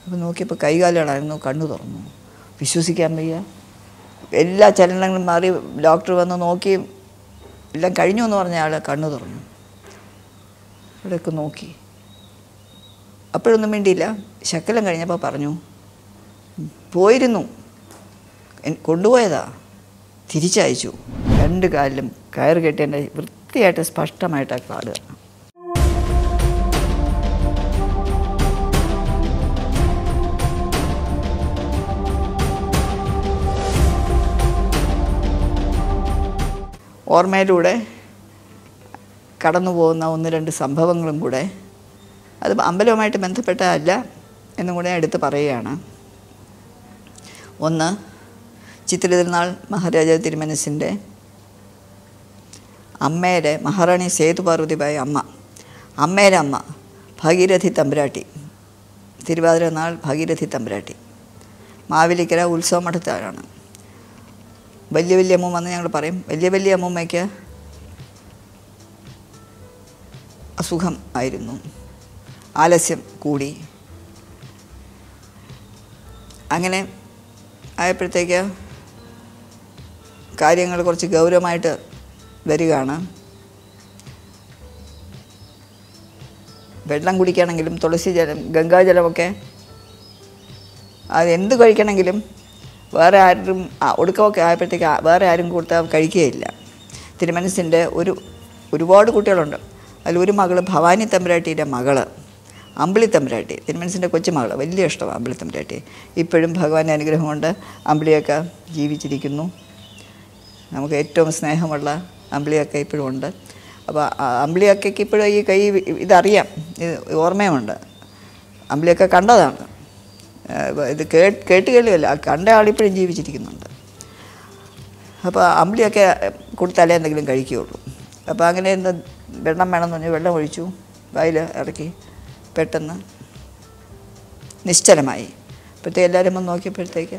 അപ്പോൾ നോക്കിയപ്പോൾ കൈകാലുകളായിരുന്നു കണ്ണു തുറന്നു വിശ്വസിക്കാൻ വയ്യ എല്ലാ ചലനങ്ങളും മാറി ഡോക്ടർ വന്ന് നോക്കി എല്ലാം കഴിഞ്ഞു എന്ന് പറഞ്ഞ ആൾ കണ്ണു തുറന്നു ഇവിടെയൊക്കെ നോക്കി അപ്പോഴൊന്നും വേണ്ടിയില്ല ശക്കലം കഴിഞ്ഞപ്പോൾ പറഞ്ഞു പോയിരുന്നു എൻ- കൊണ്ടുപോയതാ തിരിച്ചയച്ചു രണ്ട് കാലിലും കയറ് കെട്ടിയതിൻ്റെ വൃത്തിയായിട്ട് സ്പഷ്ടമായിട്ടാണ് കാണുക ഓർമ്മയിലൂടെ കടന്നു പോകുന്ന ഒന്ന് രണ്ട് സംഭവങ്ങളും കൂടെ അത് അമ്പലവുമായിട്ട് ബന്ധപ്പെട്ടതല്ല എന്നും കൂടെ എടുത്ത് പറയുകയാണ് ഒന്ന് ചിത്രതിരുനാൾ മഹാരാജാ തിരുമനസിൻ്റെ അമ്മയുടെ മഹാറാണി സേതുപാർവതിബായി അമ്മ അമ്മയുടെ അമ്മ ഭഗീരഥി തമ്പുരാട്ടി തിരുവാതിര നാൾ ഭഗീരഥി തമ്പുരാട്ടി മാവേലിക്കര ഉത്സവ മഠത്തിലാണ് വലിയ വലിയ അമ്മൂമ്മ എന്ന് ഞങ്ങൾ പറയും വലിയ വലിയ അമ്മൂമ്മയ്ക്ക് അസുഖം ആയിരുന്നു ആലസ്യം കൂടി അങ്ങനെ ആയപ്പോഴത്തേക്ക് കാര്യങ്ങൾ കുറച്ച് ഗൗരവമായിട്ട് വരികയാണ് വെള്ളം കുടിക്കുകയാണെങ്കിലും തുളസി ജലം ഗംഗാജലമൊക്കെ അത് എന്ത് കഴിക്കണമെങ്കിലും വേറെ ആരും ആ, ഒടുക്കമൊക്കെ ആയപ്പോഴത്തേക്ക് ആ- വേറെ ആരും കൊടുത്താൽ കഴിക്കുകയില്ല തിരുമനസിൻ്റെ ഒരു ഒരുപാട് കുട്ടികളുണ്ട് അതിൽ ഒരു മകൾ ഭവാനി തമ്പുരാട്ടിയുടെ മകള് അമ്പിളി തമ്പുരാട്ടി തിരുമനസിൻ്റെ കൊച്ചുമകൾ വലിയ ഇഷ്ടമാണ് അമ്പിളി തമ്പുരാട്ടി ഇപ്പോഴും ഭഗവാന്റെ അനുഗ്രഹം കൊണ്ട് അമ്പിളിയൊക്കെ ജീവിച്ചിരിക്കുന്നു നമുക്ക് ഏറ്റവും സ്നേഹമുള്ള അമ്പിളിയൊക്കെ ഇപ്പോഴും ഉണ്ട് അപ്പോൾ അമ്പിളിയൊക്കെക്ക് ഇപ്പോഴും ഈ കൈ ഇതറിയാം ഇത് ഓർമ്മയുമുണ്ട് അമ്പിളിയൊക്കെ കണ്ടതാണ് ആ, ഇത് കേട്ട് കേട്ട് കേൾവിയല്ല ആ കണ്ട ആളിപ്പോഴും ജീവിച്ചിരിക്കുന്നുണ്ട് അപ്പോൾ അമ്പിളിയൊക്കെ കൊടുത്താലേ എന്തെങ്കിലും കഴിക്കുകയുള്ളൂ അപ്പോൾ അങ്ങനെ എന്താ വെള്ളം വേണമെന്ന് പറഞ്ഞ് വെള്ളം ഒഴിച്ചു വായിൽ ഇറക്കി പെട്ടെന്ന് നിശ്ചലമായി അപ്പോഴത്തേക്ക് എല്ലാവരും വന്ന് നോക്കിയപ്പോഴത്തേക്ക്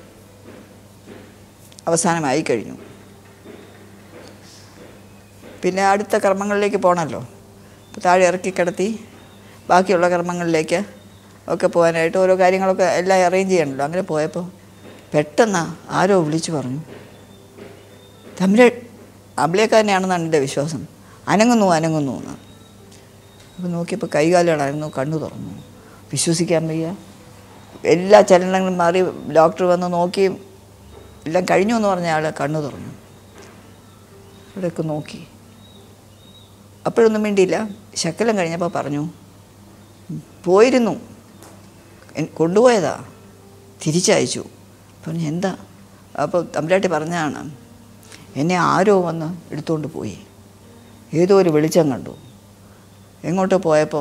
അവസാനമായി കഴിഞ്ഞു പിന്നെ അടുത്ത കർമ്മങ്ങളിലേക്ക് പോകണമല്ലോ അപ്പോൾ താഴെ ഇറക്കി കിടത്തി ബാക്കിയുള്ള കർമ്മങ്ങളിലേക്ക് ഒക്കെ പോകാനായിട്ട് ഓരോ കാര്യങ്ങളൊക്കെ എല്ലാം അറേഞ്ച് ചെയ്യണമല്ലോ അങ്ങനെ പോയപ്പോൾ പെട്ടെന്ന് ആരോ വിളിച്ചു പറഞ്ഞു തമിഴ് അമ്പിളിയക്കാരനെയാണെന്നാണ് എൻ്റെ വിശ്വാസം അനങ്ങുന്നു അനങ്ങുന്നു എന്ന് അപ്പോൾ നോക്കിയപ്പോൾ കൈകാലുകളായിരുന്നു കണ്ണു തുറന്നു വിശ്വസിക്കാൻ വയ്യ എല്ലാ ചലനങ്ങളും മാറി ഡോക്ടർ വന്ന് നോക്കി എല്ലാം കഴിഞ്ഞു എന്ന് പറഞ്ഞ ആൾ കണ്ണു തുറന്നു ഇവിടെയൊക്കെ നോക്കി അപ്പോഴൊന്നും വേണ്ടിയില്ല ശക്കലം കഴിഞ്ഞപ്പോൾ പറഞ്ഞു പോയിരുന്നു എൻ- കൊണ്ടുപോയതാ തിരിച്ചയച്ചു പറഞ്ഞു എന്താ അപ്പോൾ തമ്പുരാട്ടി പറഞ്ഞതാണ് എന്നെ ആരോ വന്ന് എടുത്തുകൊണ്ട് പോയി ഏതോ ഒരു വെളിച്ചം കണ്ടു എങ്ങോട്ട് പോയപ്പോൾ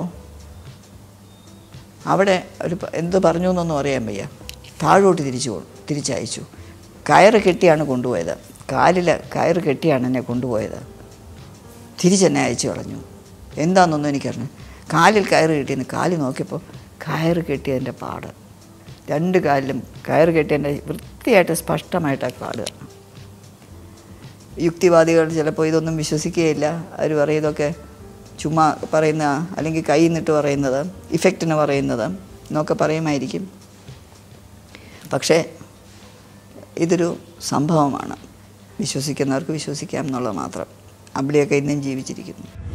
അവിടെ ഒരു പ- എന്ത് പറഞ്ഞു എന്നൊന്നും അറിയാൻ വയ്യ താഴോട്ട് തിരിച്ചു കൊ- തിരിച്ചയച്ചു കയറ് കെട്ടിയാണ് കൊണ്ടുപോയത് കാലിൽ കയറ് കെട്ടിയാണ് എന്നെ കൊണ്ടുപോയത് തിരിച്ചെന്നെ അയച്ചു കളഞ്ഞു എന്താണെന്നൊന്നും എനിക്കറിഞ്ഞു കാലിൽ കയറ് കെട്ടിയെന്ന് കാല് നോക്കിയപ്പോൾ കയറ് കെട്ടിയതിൻ്റെ പാട് രണ്ട് കാലിലും കയറ് കെട്ടിയതിൻ്റെ വൃത്തിയായിട്ട് സ്പഷ്ടമായിട്ടാണ് പാട് കാണാം യുക്തിവാദികൾ ചിലപ്പോൾ ഇതൊന്നും വിശ്വസിക്കുകയില്ല അവർ പറയും ഇതൊക്കെ ചുമ്മാ പറയുന്ന അല്ലെങ്കിൽ കൈ നിന്നിട്ട് പറയുന്നത് ഇഫക്റ്റിന് പറയുന്നത് എന്നൊക്കെ പറയുമായിരിക്കും പക്ഷേ ഇതൊരു സംഭവമാണ് വിശ്വസിക്കുന്നവർക്ക് വിശ്വസിക്കാം എന്നുള്ളത് മാത്രം അമ്പിളിയൊക്കെ ഇന്നും ജീവിച്ചിരിക്കുന്നു